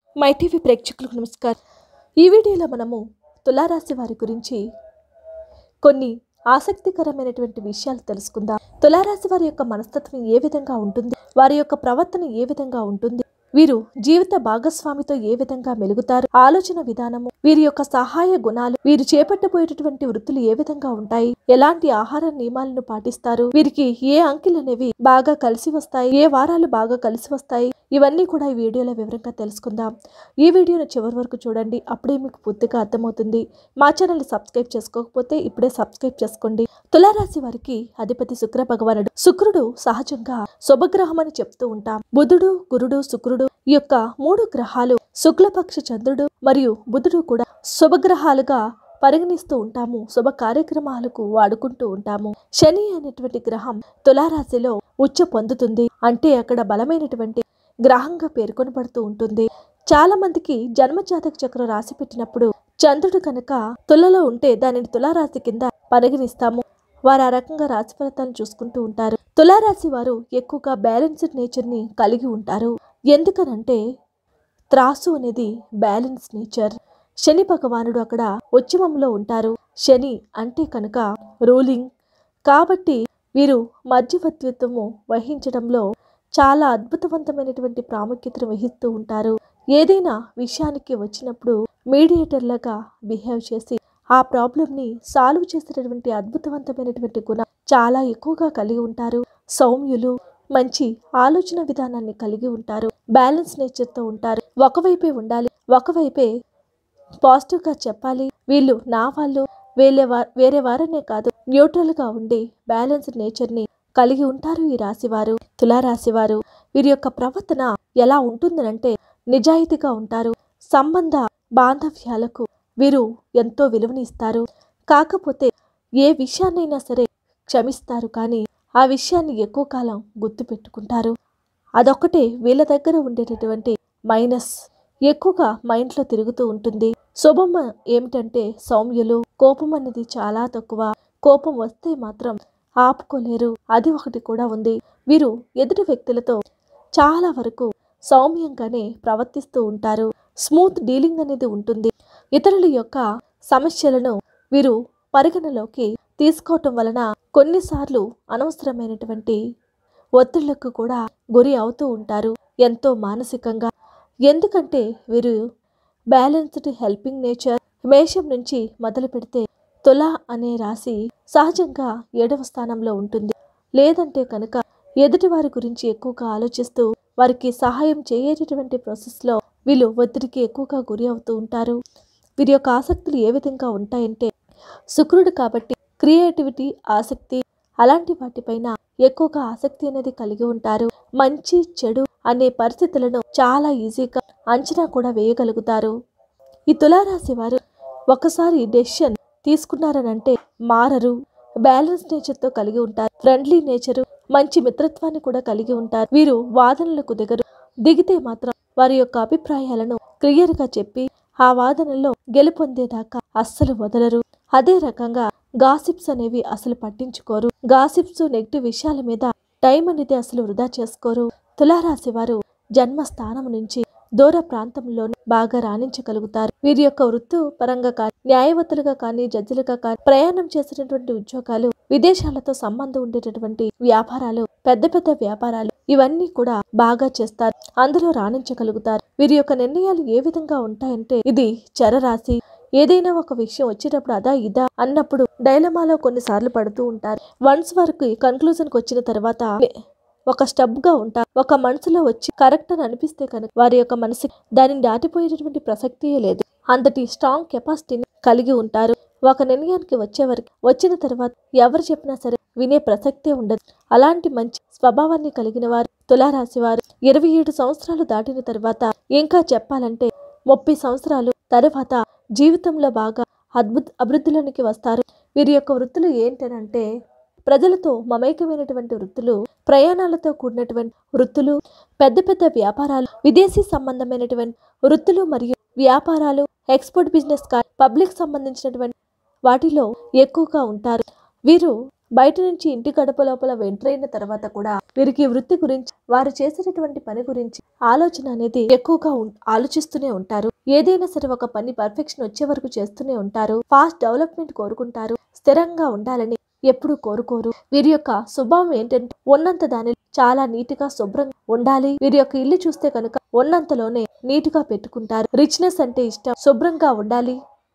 my TV ప్రేక్షకులకు నమస్కారం ఈ వీడియోలో మనము తులారాశి వారి గురించి కొన్ని ఆసక్తికరమైనటువంటి విషయాలు తెలుసుకుందాం తులారాశి వారి యొక్క మనస్తత్వం ఏ విధంగా ఉంటుంది వారి యొక్క ప్రవర్తన ఏ విధంగా ఉంటుంది వీరు జీవిత భాగస్వామితో ఏ విధంగా మెలుగుతారు ఆలోచన విధానము వీరి యొక్క సహాయ గుణాలు వీరు చేపట్టబోయేటటువంటి వృత్తులు ఏ విధంగా ఉంటాయి ఎలాంటి ఆహార నియమాలను పాటిస్తారు వీరికి ఏ అంకెలు అనేవి బాగా కలిసి వస్తాయి ఏ వారాలు బాగా కలిసి వస్తాయి ఇవన్నీ కూడా ఈ వీడియోలో వివరంగా తెలుసుకుందాం ఈ వీడియోను చివరి వరకు చూడండి అప్పుడే మీకు పూర్తిగా అర్థమవుతుంది మా ఛానల్ సబ్స్క్రైబ్ చేసుకోకపోతే ఇప్పుడే సబ్స్క్రైబ్ చేసుకోండి తులారాశి వారికి అధిపతి శుక్ర భగవానుడు శుక్రుడు సహజంగా శుభగ్రహం అని చెప్తూ ఉంటాం బుధుడు గురుడు శుక్రుడు ఈ యొక్క మూడు గ్రహాలు శుక్లపక్ష చంద్రుడు మరియు బుధుడు కూడా శుభగ్రహాలుగా పరిగణిస్తూ ఉంటాము శుభ కార్యక్రమాలకు వాడుకుంటూ ఉంటాము శని అనేటువంటి గ్రహం తులారాశిలో ఉచ్చ పొందుతుంది అంటే అక్కడ బలమైనటువంటి గ్రహంగా పేర్కొనబడుతూ ఉంటుంది చాలా మందికి జన్మజాతక చక్రం రాసి పెట్టినప్పుడు చంద్రుడు కనుక తులలో ఉంటే దానిని తులారాశి కింద పరిగణిస్తాము వారు ఆ రకంగా రాశి ఫలితాలను చూసుకుంటూ ఉంటారు తులారాశి వారు ఎక్కువగా బ్యాలెన్స్డ్ నేచర్ ని కలిగి ఉంటారు ఎందుకనంటే త్రాసు అనేది బ్యాలెన్స్ నేచర్ శని భగవానుడు అక్కడ ఉచ్చమంలో ఉంటారు శని అంటే కనుక రూలింగ్ కాబట్టి వీరు మధ్యవర్తిత్వము వహించడంలో చాలా అద్భుతవంతమైనటువంటి ప్రాముఖ్యతను వహిస్తూ ఉంటారు ఏదైనా విషయానికి వచ్చినప్పుడు మీడియేటర్లుగా బిహేవ్ చేసి ఆ ప్రాబ్లంని సాల్వ్ చేసేటటువంటి అద్భుతవంతమైనటువంటి గుణం చాలా ఎక్కువగా కలిగి ఉంటారు సౌమ్యులు మంచి ఆలోచన విధానాన్ని కలిగి ఉంటారు బ్యాలెన్స్ నేచర్తో ఉంటారు ఒకవైపే ఉండాలి ఒకవైపే పాజిటివ్గా చెప్పాలి వీళ్ళు నా వాళ్ళు వేరే వా వేరే వారనే కాదు న్యూట్రల్గా ఉండి బ్యాలెన్స్డ్ నేచర్ని కలిగి ఉంటారు ఈ రాశివారు తులారాశివారు వీరి యొక్క ప్రవర్తన ఎలా ఉంటుందనంటే నిజాయితీగా ఉంటారు సంబంధ బాంధవ్యాలకు వీరు ఎంతో విలువనిస్తారు కాకపోతే ఏ విషయాన్నైనా సరే క్షమిస్తారు కానీ ఆ విషయాన్ని ఎక్కువ కాలం గుర్తుపెట్టుకుంటారు అదొక్కటే వీళ్ళ దగ్గర ఉండేటటువంటి మైనస్ ఎక్కువగా మైండ్లో తిరుగుతూ ఉంటుంది శుభం ఏమిటంటే సౌమ్యులు కోపం అనేది చాలా తక్కువ కోపం వస్తే మాత్రం ఆపుకోలేరు అది ఒకటి కూడా ఉంది వీరు ఎదుటి వ్యక్తులతో చాలా వరకు సౌమ్యంగానే ప్రవర్తిస్తూ ఉంటారు స్మూత్ డీలింగ్ అనేది ఉంటుంది ఇతరుల యొక్క సమస్యలను వీరు పరిగణలోకి తీసుకోవటం వలన కొన్నిసార్లు అనవసరమైనటువంటి ఒత్తిళ్లకు కూడా గురి అవుతూ ఉంటారు ఎంతో మానసికంగా ఎందుకంటే వీరు బ్యాలెన్స్డ్ హెల్పింగ్ నేచర్ మేషం నుంచి మొదలు పెడితే తుల అనే రాశి సహజంగా ఏడవ స్థానంలో ఉంటుంది లేదంటే కనుక ఎదుటి వారి గురించి ఎక్కువగా ఆలోచిస్తూ వారికి సహాయం చేయేటటువంటి ప్రాసెస్లో వీళ్ళు ఒత్తిడికి ఎక్కువగా గురి అవుతూ ఉంటారు వీరి యొక్క ఆసక్తులు ఏ విధంగా ఉంటాయంటే శుక్రుడు కాబట్టి క్రియేటివిటీ ఆసక్తి అలాంటి వాటిపైన ఎక్కువగా ఆసక్తి అనేది కలిగి ఉంటారు మంచి చెడు అనే పరిస్థితులను చాలా ఈజీగా అంచనా కూడా వేయగలుగుతారు ఈ తులారాశి వారు ఒకసారి డెసిషన్ తీసుకున్నారనంటే మారరు బ్యాలెన్స్ నేచర్తో కలిగి ఉంటారు ఫ్రెండ్లీ నేచరు మంచి మిత్రత్వాన్ని కూడా కలిగి ఉంటారు వీరు వాదనలకు దిగరు దిగితే మాత్రం వారి యొక్క అభిప్రాయాలను క్లియర్గా చెప్పి ఆ వాదనలో గెలుపొందేదాకా అస్సలు వదలరు అదే రకంగా గాసిప్స్ అనేవి అసలు పట్టించుకోరు గాసిప్స్ నెగిటివ్ విషయాల మీద టైం అనేది అసలు వృధా చేసుకోరు తులారాశి వారు జన్మ స్థానం నుంచి దూర ప్రాంతంలోనే బాగా రాణించగలుగుతారు వీరి యొక్క వృత్తి పరంగా కానీ న్యాయవతులుగా కానీ జడ్జిలుగా కానీ ప్రయాణం చేసేటటువంటి ఉద్యోగాలు విదేశాలతో సంబంధం ఉండేటటువంటి వ్యాపారాలు పెద్ద పెద్ద వ్యాపారాలు ఇవన్నీ కూడా బాగా చేస్తారు అందులో రాణించగలుగుతారు వీరి యొక్క నిర్ణయాలు ఏ విధంగా ఉంటాయంటే ఇది చరరాశి ఏదైనా ఒక విషయం వచ్చేటప్పుడు అదా ఇదా అన్నప్పుడు డైలమాలో కొన్నిసార్లు పడుతూ ఉంటారు వన్స్ వరకు కన్క్లూజన్కి వచ్చిన తర్వాత ఒక స్టెప్ గా ఉంటారు ఒక మనసులో వచ్చి కరెక్ట్ అని అనిపిస్తే కనుక వారి యొక్క మనసు దానిని దాటిపోయేటటువంటి ప్రసక్తియే లేదు అంతటి స్ట్రాంగ్ కెపాసిటీని కలిగి ఉంటారు ఒక నిర్ణయానికి వచ్చేవరకు వచ్చిన తర్వాత ఎవరు చెప్పినా సరే వినే ప్రసక్తే ఉండదు అలాంటి మంచి స్వభావాన్ని కలిగిన వారు తులారాశి వారు ఇరవై ఏడు సంవత్సరాలు దాటిన తర్వాత ఇంకా చెప్పాలంటే ముప్పై సంవత్సరాలు తర్వాత జీవితంలో బాగా అద్భుత అభివృద్ధిలోనికి వస్తారు వీరి యొక్క వృత్తులు ఏంటనంటే ప్రజలతో మమేకమైనటువంటి వృత్తులు ప్రయాణాలతో కూడినటువంటి వృత్తులు పెద్ద పెద్ద వ్యాపారాలు విదేశీ సంబంధమైనటువంటి వృత్తులు మరియు వ్యాపారాలు ఎక్స్పోర్ట్ బిజినెస్ కా పబ్లిక్ సంబంధించినటువంటి వాటిలో ఎక్కువగా ఉంటారు వీరు బయట నుంచి ఇంటి గడప లోపల ఎంటర్ అయిన తర్వాత కూడా వీరికి వృత్తి గురించి వారు చేసేటటువంటి పని గురించి ఆలోచన అనేది ఎక్కువగా ఉం- ఆలోచిస్తూనే ఉంటారు ఏదైనా సరే ఒక పని పర్ఫెక్షన్ వచ్చే వరకు చేస్తూనే ఉంటారు ఫాస్ట్ డెవలప్మెంట్ కోరుకుంటారు స్థిరంగా ఉండాలని ఎప్పుడు కోరుకోరు వీరి యొక్క స్వభావం ఏంటంటే ఉన్నంత దాని చాలా నీట్గా శుభ్రంగా ఉండాలి వీరి యొక్క ఇల్లు చూస్తే కనుక ఉన్నంతలోనే నీట్గా పెట్టుకుంటారు రిచ్నెస్ అంటే ఇష్టం శుభ్రంగా ఉండాలి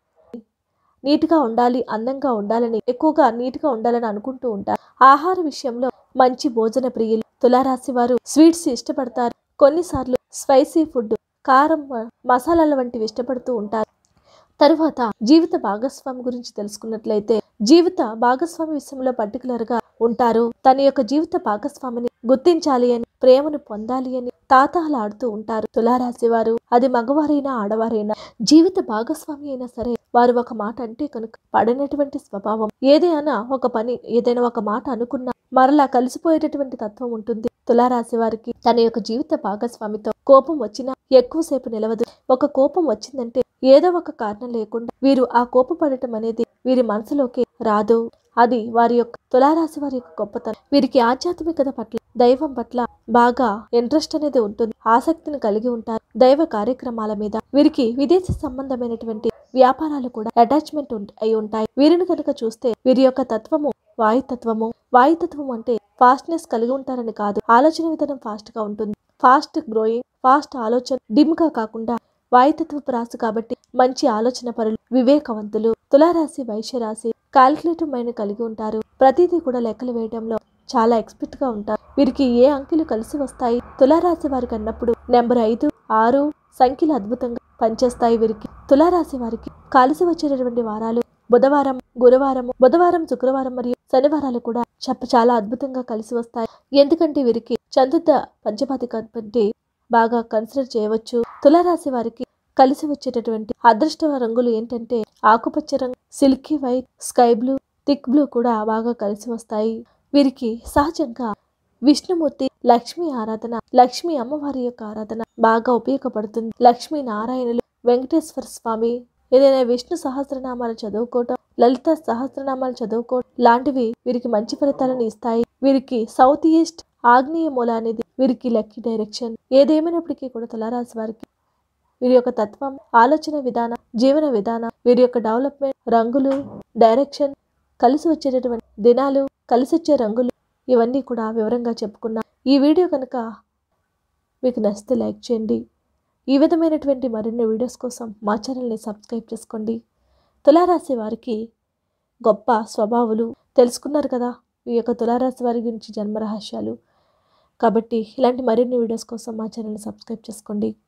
నీట్గా ఉండాలి అందంగా ఉండాలని ఎక్కువగా నీట్గా ఉండాలని అనుకుంటూ ఉంటారు ఆహార విషయంలో మంచి భోజన ప్రియులు తులారాశి వారు స్వీట్స్ ఇష్టపడతారు కొన్నిసార్లు స్పైసీ ఫుడ్ కారం మసాలాల వంటివి ఇష్టపడుతూ ఉంటారు తరువాత జీవిత భాగస్వామి గురించి తెలుసుకున్నట్లయితే జీవిత భాగస్వామి విషయంలో పర్టికులర్ గా ఉంటారు తన యొక్క జీవిత భాగస్వామిని గుర్తించాలి అని ప్రేమను పొందాలి అని తాతాలాడుతూ ఉంటారు తులారాశి వారు అది మగవారైనా ఆడవారైనా జీవిత భాగస్వామి అయినా సరే వారు ఒక మాట అంటే కనుక పడనటువంటి స్వభావం ఏదైనా ఒక పని ఏదైనా ఒక మాట అనుకున్నా మరలా కలిసిపోయేటటువంటి తత్వం ఉంటుంది తులారాశి వారికి తన యొక్క జీవిత భాగస్వామితో కోపం వచ్చినా ఎక్కువసేపు నిలవదు ఒక కోపం వచ్చిందంటే ఏదో ఒక కారణం లేకుండా వీరు ఆ కోపపడటం అనేది వీరి మనసులోకి రాదు అది వారి యొక్క తులారాశి వారి యొక్క గొప్పతనం వీరికి ఆధ్యాత్మికత పట్ల దైవం పట్ల బాగా ఇంట్రెస్ట్ అనేది ఉంటుంది ఆసక్తిని కలిగి ఉంటారు దైవ కార్యక్రమాల మీద వీరికి విదేశీ సంబంధమైనటువంటి వ్యాపారాలు కూడా అటాచ్మెంట్ అయి ఉంటాయి వీరిని కనుక చూస్తే వీరి యొక్క తత్వము వాయుతత్వము వాయుతత్వం అంటే ఫాస్ట్నెస్ కలిగి ఉంటారని కాదు ఆలోచన విధానం ఫాస్ట్ గా ఉంటుంది ఫాస్ట్ గ్రోయింగ్ ఫాస్ట్ ఆలోచన డిమ్ గా కాకుండా వాయుతత్వపు రాశి కాబట్టి మంచి ఆలోచన పరులు వివేకవంతులు తులారాశి వైశ్య రాశి కాల్కులేటివ్ మైండ్ కలిగి ఉంటారు ప్రతిదీ కూడా లెక్కలు వేయడంలో చాలా ఎక్స్పర్ట్ గా ఉంటారు వీరికి ఏ అంకెలు కలిసి వస్తాయి తులారాశి వారికి అన్నప్పుడు నెంబర్ ఐదు ఆరు సంఖ్యలు అద్భుతంగా పనిచేస్తాయి వీరికి తులారాశి వారికి కలిసి వచ్చేటటువంటి వారాలు బుధవారం గురువారం బుధవారం శుక్రవారం మరియు శనివారాలు కూడా చెప్ప చాలా అద్భుతంగా కలిసి వస్తాయి ఎందుకంటే వీరికి చతుర్థ పంచపాతి కాబట్టి బాగా కన్సిడర్ చేయవచ్చు తులారాశి వారికి కలిసి వచ్చేటటువంటి అదృష్ట రంగులు ఏంటంటే ఆకుపచ్చ రంగు silky white sky blue thick blue కూడా బాగా కలిసి వస్తాయి వీరికి సహజంగా విష్ణుమూర్తి లక్ష్మీ ఆరాధన లక్ష్మీ అమ్మవారి యొక్క ఆరాధన బాగా ఉపయోగపడుతుంది లక్ష్మీ నారాయణులు వెంకటేశ్వర స్వామి ఏదైనా విష్ణు సహస్రనామాలు చదువుకోవటం లలిత సహస్రనామాలు చదువుకోవటం లాంటివి వీరికి మంచి ఫలితాలను ఇస్తాయి వీరికి సౌత్ ఈస్ట్ ఆగ్నేయ మూల అనేది వీరికి లక్కీ డైరెక్షన్ ఏదేమైనప్పటికీ కూడా తులారాశి వారికి వీరి యొక్క తత్వం ఆలోచన విధానం జీవన విధానం వీరి యొక్క డెవలప్మెంట్ రంగులు డైరెక్షన్ కలిసి వచ్చేటటువంటి దినాలు కలిసి వచ్చే రంగులు ఇవన్నీ కూడా వివరంగా చెప్పుకున్నా ఈ వీడియో కనుక మీకు నచ్చితే లైక్ చేయండి ఈ విధమైనటువంటి మరిన్ని వీడియోస్ కోసం మా ఛానల్ని సబ్స్క్రైబ్ చేసుకోండి తులారాశి వారికి గొప్ప స్వభావాలు తెలుసుకున్నారు కదా ఈ యొక్క తులారాశి వారి గురించి జన్మ రహస్యాలు కాబట్టి ఇలాంటి మరిన్ని వీడియోస్ కోసం మా ఛానల్ని సబ్స్క్రైబ్ చేసుకోండి